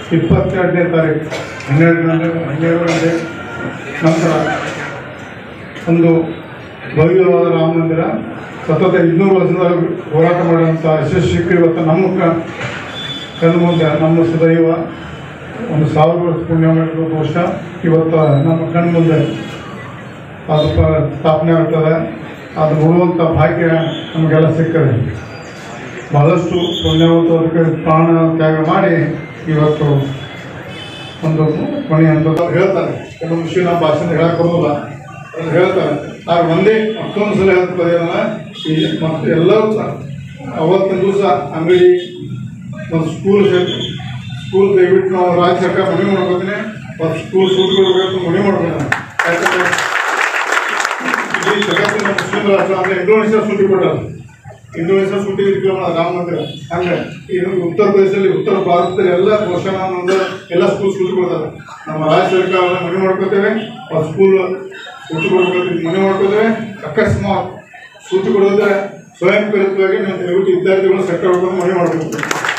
ಇಪ್ಪತ್ತೆರಡನೇ ತಾರೀಕು ಹನ್ನೆರಡು ಗಂಟೆ ಹನ್ನೆರಡು ಗಂಟೆ ನಂತರ ಒಂದು ಭವ್ಯವಾದ ರಾಮ ಮಂದಿರ ಸತತ ಇನ್ನೂರು ವರ್ಷದ ಹೋರಾಟ ಮಾಡುವಂಥ ಯಶಸ್ವಿಗೆ ಇವತ್ತು ನಮ್ಮ ಕ- ಕಣ್ಣು ಮುಂದೆ ನಮ್ಮ ಸದೈವ ಒಂದು ಸಾವಿರ ವರ್ಷ ಪುಣ್ಯ ಮಾಡಿರೋ ವರ್ಷ ಇವತ್ತು ನಮ್ಮ ಕಣ್ಣು ಮುಂದೆ ಅದು ಪ- ಸ್ಥಾಪನೆ ಆಗ್ತದೆ ಅದು ನೋಡುವಂಥ ಭಾಗ್ಯ ನಮಗೆಲ್ಲ ಸಿಗ್ತದೆ ಬಹಳಷ್ಟು ಪುಣ್ಯವಂತ ಅದಕ್ಕೆ ಪ್ರಾಣ ತ್ಯಾಗ ಮಾಡಿ ಇವತ್ತು ಒಂದು ಕೊನೆ ಅಂತ ಹೇಳ್ತಾರೆ ಕೆಲವು ವಿಷಯ ನಮ್ಮ ಭಾಷಣ ಹೇಳಕ್ ಬರೋಲ್ಲ ಅದು ಹೇಳ್ತಾರೆ ಆಗ ಒಂದೇ ಮತ್ತೊಂದು ಸಲ ಹೇಳ್ತದೆ ಇಲ್ಲಿ ಮತ್ತು ಎಲ್ಲರೂ ಸಹ ಅವತ್ತಿನ ದಿವಸ ಅಂಗಡಿ ಒಂದು ಸ್ಕೂಲ್ ಸ್ಕೂಲ್ ದಯವಿಟ್ಟು ನಾವು ರಾಜ್ಯ ಸರ್ಕಾರ ಮನೆ ಮಾಡ್ಕೋತೀನಿ ಮತ್ತು ಸ್ಕೂಲ್ ಸೂಟ್ ಕೊಡಬೇಕು ಮನೆ ಮಾಡ್ಬೇಕು ಯಾಕಂದ್ರೆ ಇಡೀ ಜಗತ್ತಿನ ಮುಸ್ಲಿಂ ರಾಷ್ಟ್ರ ಅಂದ್ರೆ ಇಂಡೋನೇಷ್ಯಾ ಸೂಟಿ ಕೊಟ್ಟರು ಇಂಡೋನೇಷ್ಯಾ ಸೂಟಿ ಇಟ್ಕೊಳ್ಳೋ ರಾಮ ಮಂದಿರ ಹಂಗೆ ಇನ್ನು ಉತ್ತರ ಪ್ರದೇಶದಲ್ಲಿ ಉತ್ತರ ಭಾರತದಲ್ಲಿ ಎಲ್ಲ ಘೋಷಣ ಅನ್ನೋದು ಎಲ್ಲ ಸ್ಕೂಲ್ ಸೂಟಿ ಕೊಡ್ತಾರೆ ನಮ್ಮ ರಾಜ್ಯ ಸರ್ಕಾರ ಮನೆ ಮಾಡ್ಕೋತೇವೆ ಆ ಸ್ಕೂಲ್ ಸೂಟಿ ಕೊಡ್ಬೇಕು ಮನೆ ಮಾಡ್ಕೋತೇವೆ ಅಕಸ್ಮಾತ್ ಸೂಟಿ ಕೊಡೋದ್ರೆ ಸ್ವಯಂ ಪ್ರೇರಿತವಾಗಿ ನೀವು ದಯವಿಟ್ಟು ವಿದ್ಯಾರ್ಥಿಗಳು ಸರ್ಕಾರ ಹೊಡ್ಕೊಂಡು ಮನೆ ಮಾಡ್ಬೇಕು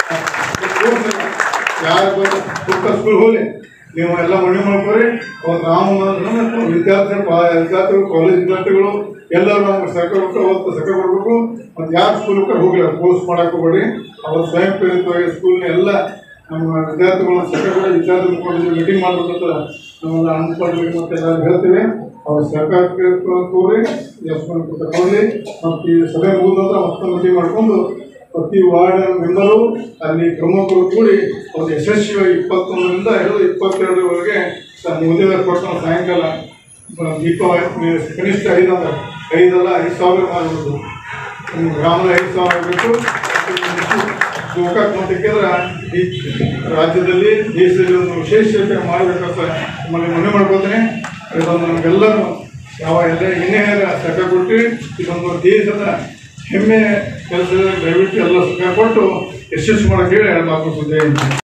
ಯಾರು ಪುಟ್ಟ ಸ್ಕೂಲ್ ಹೋಗಿ ನೀವು ಎಲ್ಲ ಮನೆ ಮಾಡ್ಕೊರಿ ಅವ್ರು ನಾವು ವಿದ್ಯಾರ್ಥಿಗಳು ಬಾ- ವಿದ್ಯಾರ್ಥಿಗಳು ಕಾಲೇಜ್ ವಿದ್ಯಾರ್ಥಿಗಳು ಎಲ್ಲರೂ ನಮ್ಗೆ ಸರ್ಕಾರ ಕೊಟ್ಟು ಅವತ್ತು ಸರ್ಕಾರ ಕೊಡಬೇಕು ಮತ್ತು ಯಾರು ಸ್ಕೂಲ್ ಹೋಗಿಲ್ಲ ಕೋರ್ಸ್ ಮಾಡಕ್ಕೆ ಹೋಗ್ಬೇಡಿ ಅವ್ರು ಸ್ವಯಂ ಪ್ರೇರಿತವಾಗಿ ಸ್ಕೂಲ್ನ ಎಲ್ಲ ನಮ್ಮ ವಿದ್ಯಾರ್ಥಿಗಳು ಸರ್ಕಾರ ಕೂಡ ವಿದ್ಯಾರ್ಥಿ ಮುಖಂಡರು ಮೀಟಿಂಗ್ ಮಾಡ್ಬೇಕಂತ ನಾವೆಲ್ಲ ಅನ್ಕೊಂಡ್ರಿಗೆ ಮತ್ತೆ ಎಲ್ಲರೂ ಹೇಳ್ತೀವಿ ಅವ್ರು ಸರ್ಕಾರಕ್ಕೆ ಕೂರಿ ಎಷ್ಟು ತಗೊಳ್ಳಿ ಮತ್ತು ಈ ಸಭೆ ಮುಗಿದ ನಂತರ ಮತ್ತೊಂದು ಮೀಟಿಂಗ್ ಮಾಡ್ಕೊಂಡು ಪ್ರತಿ ವಾರ್ಡ್ ಮೆಂಬರು ಅಲ್ಲಿ ಪ್ರಮುಖರು ಕೂಡಿ ಒಂದು ಯಶಸ್ವಿಯಾಗಿ ಇಪ್ಪತ್ತೊಂದರಿಂದ ಹಿಡಿದು ಇಪ್ಪತ್ತೆರಡರವರೆಗೆ ಮೋದಿಯವರ ಕೊಟ್ಟು ಸಾಯಂಕಾಲ ಬ- ದೀಪಾವಳಿ ಕನಿಷ್ಠ ಐದು ಅಂದ್ರೆ ಐದಲ್ಲ ಐದು ಸಾವಿರ ಮಾಡ್ಬೋದು ಒಂದು ಗ್ರಾಮದ ಐದು ಸಾವಿರ ಆಗಬೇಕು ಗೋಕಾಕ್ ಮತಕ್ಕಿದ್ರೆ ಈ ರಾಜ್ಯದಲ್ಲಿ ದೇಶದಲ್ಲಿ ಒಂದು ವಿಶೇಷತೆ ಮಾಡಬೇಕಂತ ನಿಮ್ಮಲ್ಲಿ ಮನೆ ಮಾಡ್ಕೋತೀನಿ ಇದೊಂದು ನಮಗೆಲ್ಲರೂ ಯಾವ ಎಲ್ಲ ಏನೇ ಸರ್ಕಾರ ಕೊಟ್ಟು ಇದೊಂದು ದೇಶದ ಹೆಮ್ಮೆ ಕೆಲಸದ ದಯವಿಟ್ಟು ಎಲ್ಲ ಸರ್ಕಾರ ಕೊಟ್ಟು ಯಶಸ್ವಿ ಮಾಡೋಕ್ಕೆ ಹೇಳಿ ಮಾತು ಸುದ್ದಿ